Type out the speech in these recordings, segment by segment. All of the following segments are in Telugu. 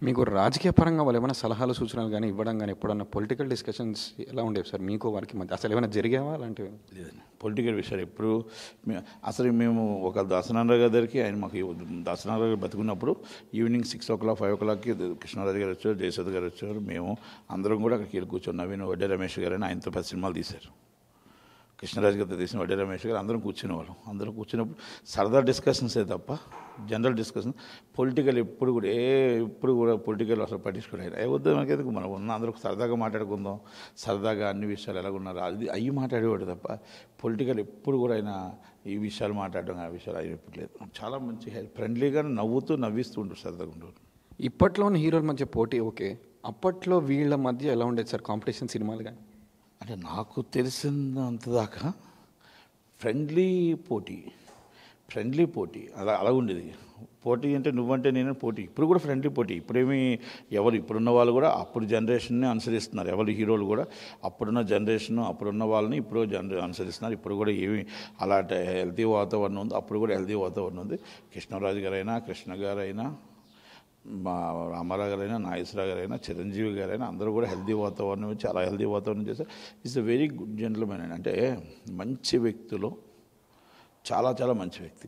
మీకు రాజకీయ పరంగా వాళ్ళు ఏమైనా సలహాలు సూచనలు కానీ ఇవ్వడం కానీ ఎప్పుడన్నా పొలిటికల్ డిస్కషన్స్ ఎలా ఉండేవి సార్ మీకు వారికి మధ్య అసలు ఏమైనా జరిగావా అలాంటివి లేదండి పొలిటికల్ విషయాలు ఎప్పుడు మే- అసలు మేము ఒక దాసనారాయణ గారి దగ్గరికి ఆయన మాకు దాసనారాయణ గారు బతుకున్నప్పుడు evening six o'clock five ఓ క్లాక్కి కృష్ణరాజు గారు వచ్చారు జయసద్ గారు వచ్చారు మేము అందరం కూడా అక్కడికి వెళ్ళి కూర్చొని నవీన్ వడ్డే రమేష్ గారు అని ఆయనతో పది సినిమాలు తీశారు కృష్ణరాజు గారితో తీసిన వడ్డే రమేష్ గారు అందరం కూర్చునేవాళ్ళం అందరం కూర్చున్నప్పుడు సరదా డిస్కషన్సే తప్ప జనరల్ డిస్కషన్ పొలిటికల్ ఎప్పుడు కూడా ఏ ఎప్పుడు కూడా పొలిటికల్ అసలు పట్టించుకోలేదు ఏ వద్దు మనకెందుకు మనం ఉన్న అందరూ సరదాగా మాట్లాడుకుందాం సరదాగా అన్ని విషయాలు ఎలాగున్నారు అది అవి మాట్లాడేవాడు తప్ప పొలిటికల్ ఎప్పుడు కూడా ఆయన ఈ విషయాలు మాట్లాడడం ఆ విషయాలు ఆయన ఎప్పుడు లేదు చాలా మంచి ఫ్రెండ్లీగా నవ్వుతూ నవ్విస్తూ ఉంటారు సరదాగా ఉండేవారు ఇప్పట్లోని హీరోల మధ్య పోటీ ఓకే అప్పట్లో వీళ్ళ మధ్య ఎలా ఉండేది సార్ కాంపిటీషన్ సినిమాలు కానీ అంటే నాకు తెలిసినంత దాకా ఫ్రెండ్లీ పోటీ ఫ్రెండ్లీ పోటీ అలా అలా ఉండేది పోటీ అంటే నువ్వంటే నేను పోటీ ఇప్పుడు కూడా ఫ్రెండ్లీ పోటీ ఇప్పుడేమి ఎవరు ఇప్పుడున్న వాళ్ళు కూడా అప్పుడు జనరేషన్ని అనుసరిస్తున్నారు ఎవరు హీరోలు కూడా అప్పుడున్న జనరేషన్ అప్పుడున్న వాళ్ళని ఇప్పుడు జనరే అనుసరిస్తున్నారు ఇప్పుడు కూడా ఏమి అలాంటి హెల్తీ వాతావరణం ఉంది అప్పుడు కూడా హెల్తీ వాతావరణం ఉంది కృష్ణరాజు గారైనా కృష్ణ గారైనా మా రామారావు గారైనా నాగేశ్వరరావు గారైనా చిరంజీవి గారైనా అందరూ కూడా హెల్దీ వాతావరణం ఇచ్చి అలా హెల్దీ వాతావరణం చేశారు it's a very good gentleman అండి అంటే మంచి వ్యక్తులు చాలా చాలా మంచి వ్యక్తి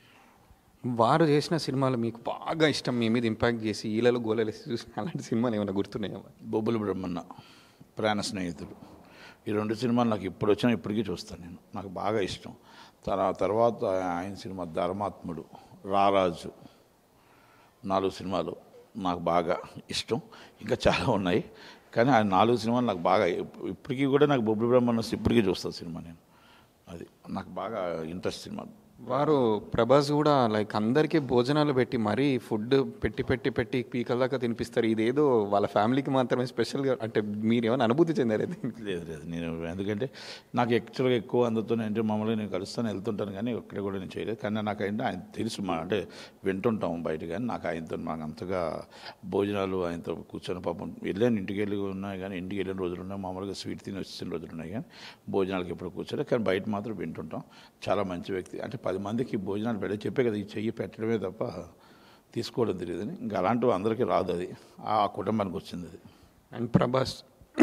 వారు చేసిన సినిమాలు మీకు బాగా ఇష్టం మీ మీద ఇంపాక్ట్ చేసి ఈలలో గోలలు చూసిన అలాంటి సినిమాలు ఏమైనా గుర్తున్నాయా బొబ్బుల బ్రహ్మన్న ప్రాణ స్నేహితుడు ఈ రెండు సినిమాలు నాకు ఇప్పుడు వచ్చినా ఇప్పటికీ చూస్తాను నేను నాకు బాగా ఇష్టం తర్వా- తర్వాత ఆయన సినిమా ధర్మాత్ముడు రారాజు నాలుగు సినిమాలు నాకు బాగా ఇష్టం ఇంకా చాలా ఉన్నాయి కానీ ఆ నాలుగు సినిమాలు నాకు బాగా ఇప్- ఇప్పటికీ కూడా నాకు బొబ్బుల బ్రహ్మన్న ఇప్పటికీ చూస్తాను సినిమా నేను అది నాకు బాగా ఇంట్రెస్ట్ సినిమా వారు ప్రభాస్ కూడా లైక్ అందరికీ భోజనాలు పెట్టి మరీ ఫుడ్ పెట్టి పెట్టి పెట్టి పీకల దాకా తినిపిస్తారు ఇదేదో వాళ్ళ ఫ్యామిలీకి మాత్రమే స్పెషల్గా అంటే మీరు ఏమైనా అనుభూతి చెందారు దీనికి లేదు లేదు నేను ఎందుకంటే నాకు యాక్చువల్గా ఎక్కువ అందుతోనే అంటే మామూలుగా నేను కలుస్తాను వెళ్తుంటాను కానీ ఎక్కడ కూడా నేను చేయలేదు కానీ నాకు ఏంటంటే ఆయన తెలుసు మా అంటే వింటుంటాం బయట కానీ నాకు ఆయనతో మాకు అంతగా భోజనాలు ఆయనతో కూర్చొని పాపం వెళ్ళాను ఇంటికి వెళ్ళి ఉన్నాయి కానీ ఇంటికి వెళ్ళిన రోజులు ఉన్నాయి మామూలుగా స్వీట్ తిని వచ్చిన రోజులు ఉన్నాయి కానీ భోజనాలకి ఎప్పుడు కూర్చోలేదు కానీ బయట మాత్రం వింటుంటాం చాలా మంచి వ్యక్తి అంటే పది మందికి భోజనాలు పెట్టే చెప్పే కదా ఈ చెయ్యి పెట్టడమే తప్ప తీసుకోవడం తెలియదని ఇంకా అలాంటివి అందరికీ రాదు అది ఆ కుటుంబానికి వచ్చింది అది అండ్ ప్రభాస్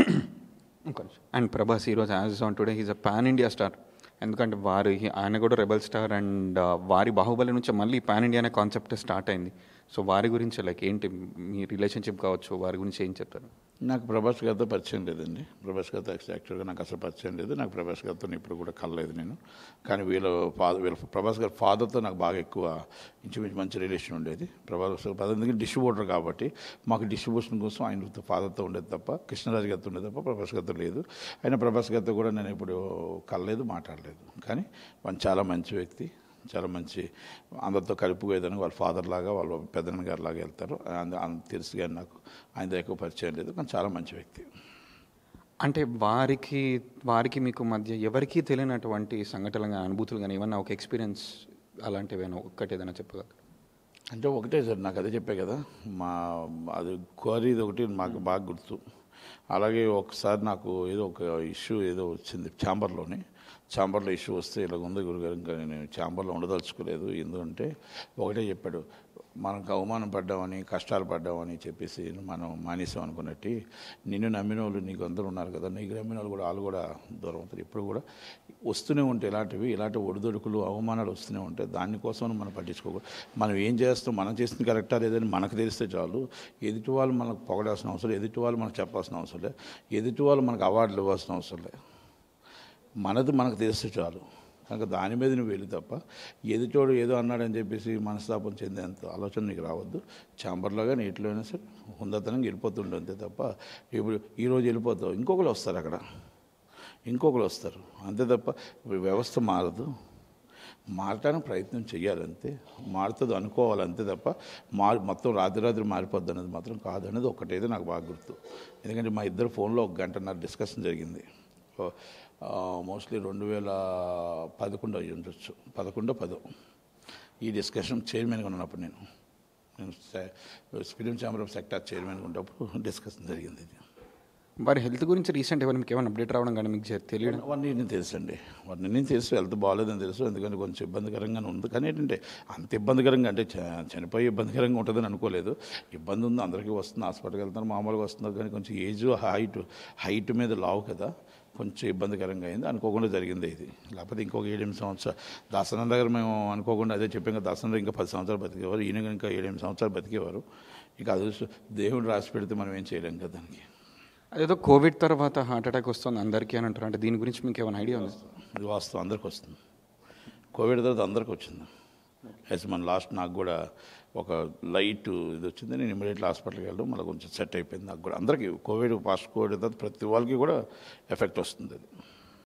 అండ్ ప్రభాస్ ఈరోజు as on today he's a pan India star ఎందుకంటే వారు ఆయన కూడా రెబల్ స్టార్ అండ్ వారి బాహుబలి నుంచి మళ్ళీ పాన్ ఇండియా అనే కాన్సెప్ట్ స్టార్ట్ అయింది సో వారి గురించి లైక్ ఏంటి మీ రిలేషన్షిప్ కావచ్చు వారి గురించి ఏం చెప్తారు నాకు ప్రభాస్ గారితో పరిచయం లేదండి ప్రభాస్ గారితో యాక్చువల్గా నాకు అసలు పరిచయం లేదు నాకు ప్రభాస్ గారితో ఇప్పుడు కూడా కలలేదు నేను కానీ వీళ్ళ ఫాదర్ వీళ్ళ ప్రభాస్ గారి ఫాదర్తో నాకు బాగా ఎక్కువ ఇంచుమించు మంచి రిలేషన్ ఉండేది ప్రభాస్ గారు ఎందుకంటే డిస్ట్రిబ్యూటర్ కాబట్టి మాకు డిస్ట్రిబ్యూషన్ కోసం ఆయన ఫాదర్తో ఉండేది తప్ప కృష్ణరాజు గారితో ఉండేది తప్ప ప్రభాస్ గారితో లేదు అయినా ప్రభాస్ గారితో కూడా నేను ఇప్పుడు కలలేదు మాట్లాడలేదు కానీ వాళ్ళు చాలా మంచి వ్యక్తి చాలా మంచి అందరితో కలిపిపోయేదని వాళ్ళ ఫాదర్ లాగా వాళ్ళ పెద్దన్న గారి లాగా వెళ్తారు అంద- అంత తెలుసు కానీ నాకు ఆయన ఎక్కువ పరిచయం లేదు కానీ చాలా మంచి వ్యక్తి అంటే వారికి వారికి మీకు మధ్య ఎవరికీ తెలియనటువంటి సంఘటనలు కానీ అనుభూతులు కానీ ఏమన్నా ఒక ఎక్స్పీరియన్స్ అలాంటివి ఏమైనా ఒక్కటి ఏదైనా చెప్పగలరు అంటే ఒకటే సార్ నాకు అదే చెప్పే కదా మా అది క్వారీది ఒకటి మాకు బాగా గుర్తు అలాగే ఒకసారి నాకు ఏదో ఒక ఇష్యూ ఏదో వచ్చింది ఛాంబర్లోని ఛాంబర్లో ఇష్యూ వస్తే ఇలా ఉంది గురుగారు ఇంకా నేను ఛాంబర్లో ఉండదలుచుకోలేదు ఎందుకంటే ఒకటే చెప్పాడు మనకు అవమానం పడ్డామని కష్టాలు పడ్డామని చెప్పేసి మనం మానేసాం అనుకున్నట్టు నిన్ను నమ్మిన వాళ్ళు నీకు అందరూ ఉన్నారు కదా నీకు నమ్మిన వాళ్ళు కూడా వాళ్ళు కూడా దూరం అవుతారు ఇప్పుడు కూడా వస్తూనే ఉంటాయి ఇలాంటివి ఇలాంటి ఒడిదొడుకులు అవమానాలు వస్తూనే ఉంటాయి దానికోసం మనం పట్టించుకోకూడదు మనం ఏం చేస్తాం మనం చేసింది కరెక్టా లేదని మనకు తెలిస్తే చాలు ఎదుటి వాళ్ళు మనకు పొగడాల్సిన అవసరం లేదు ఎదుటి వాళ్ళు మనకు చెప్పాల్సిన అవసరం లేదు ఎదుటి వాళ్ళు మనకు అవార్డులు ఇవ్వాల్సిన అవసరం లేదు మనది మనకు తెలిస్తే చాలు కనుక దాని మీద నువ్వు వెళ్ళి తప్ప ఎదుటోడు ఏదో అన్నాడని చెప్పేసి మనస్తాపం చెందేంత ఆలోచన నీకు రావద్దు ఛాంబర్లోగా నీటిలో అయినా సరే హుందతనంగా వెళ్ళిపోతుండే అంతే తప్ప ఇప్పుడు ఈరోజు వెళ్ళిపోతావు ఇంకొకరు వస్తారు అక్కడ ఇంకొకరు వస్తారు అంతే తప్ప వ్యవస్థ మారదు మారటానికి ప్రయత్నం చేయాలంతే మారుతుంది అనుకోవాలి అంతే తప్ప మారు మొత్తం రాత్రి రాత్రి మారిపోద్ది అనేది మాత్రం కాదు అనేది ఒకటైతే నాకు బాగా గుర్తు ఎందుకంటే మా ఇద్దరు ఫోన్లో ఒక గంటన్నర డిస్కషన్ జరిగింది మోస్ట్లీ రెండు వేల పదకొండు అయ్యి ఉండొచ్చు పదకొండో పదో ఈ డిస్కషన్ చైర్మన్గా ఉన్నప్పుడు నేను నేను ఫిలిం ఛాంబర్ ఆఫ్ సెక్టార్ చైర్మన్గా ఉన్నప్పుడు డిస్కషన్ జరిగింది ఇది వారి హెల్త్ గురించి రీసెంట్ ఏమైనా మీకు ఏమైనా అప్డేట్ రావడం కానీ మీకు జ- తెలియడం అవన్నీ నేను తెలుసు అండి అవన్నీ నేను తెలుసు హెల్త్ బాగాలేదని తెలుసు ఎందుకంటే కొంచెం ఇబ్బందికరంగానే ఉంది కానీ ఏంటంటే అంత ఇబ్బందికరంగా అంటే చ- చనిపోయి ఇబ్బందికరంగా ఉంటుందని అనుకోలేదు ఇబ్బంది ఉంది అందరికీ వస్తుంది హాస్పిటల్కి వెళ్తున్నారు మామూలుగా వస్తున్నారు కానీ కొంచెం ఏజ్ హైట్ హైట్ మీద లావు కదా కొంచెం ఇబ్బందికరంగా అయింది అనుకోకుండా జరిగింది ఇది లేకపోతే ఇంకొక ఏడెనిమిది సంవత్సరాలు దాసనం దగ్గర మేము అనుకోకుండా అదే చెప్పాం కదా దాసనం ఇంకా పది సంవత్సరాలు బతికేవారు ఈయన ఇంకా ఏడెనిమిది సంవత్సరాలు బతికేవారు ఇక అది దేవుడు రాసి పెడితే మనం ఏం చేయలేం కదా దానికి అదేదో కోవిడ్ తర్వాత హార్ట్ అటాక్ వస్తుంది అందరికీ అని అంటారు అంటే దీని గురించి మీకు ఏమైనా ఐడియా ఉంది ఇది వాస్తవం అందరికి వస్తుంది కోవిడ్ తర్వాత అందరికి వచ్చింది యాజ్ మన లాస్ట్ నాకు కూడా ఒక లైట్ ఇది వచ్చింది నేను ఇమీడియట్లీ హాస్పిటల్కి వెళ్ళడం మళ్ళీ కొంచెం సెట్ అయిపోయింది నాకు కూడా అందరికీ కోవిడ్ ఫాస్ట్ కోవిడ్ తర్వాత ప్రతి వాళ్ళకి కూడా ఎఫెక్ట్ వస్తుంది అది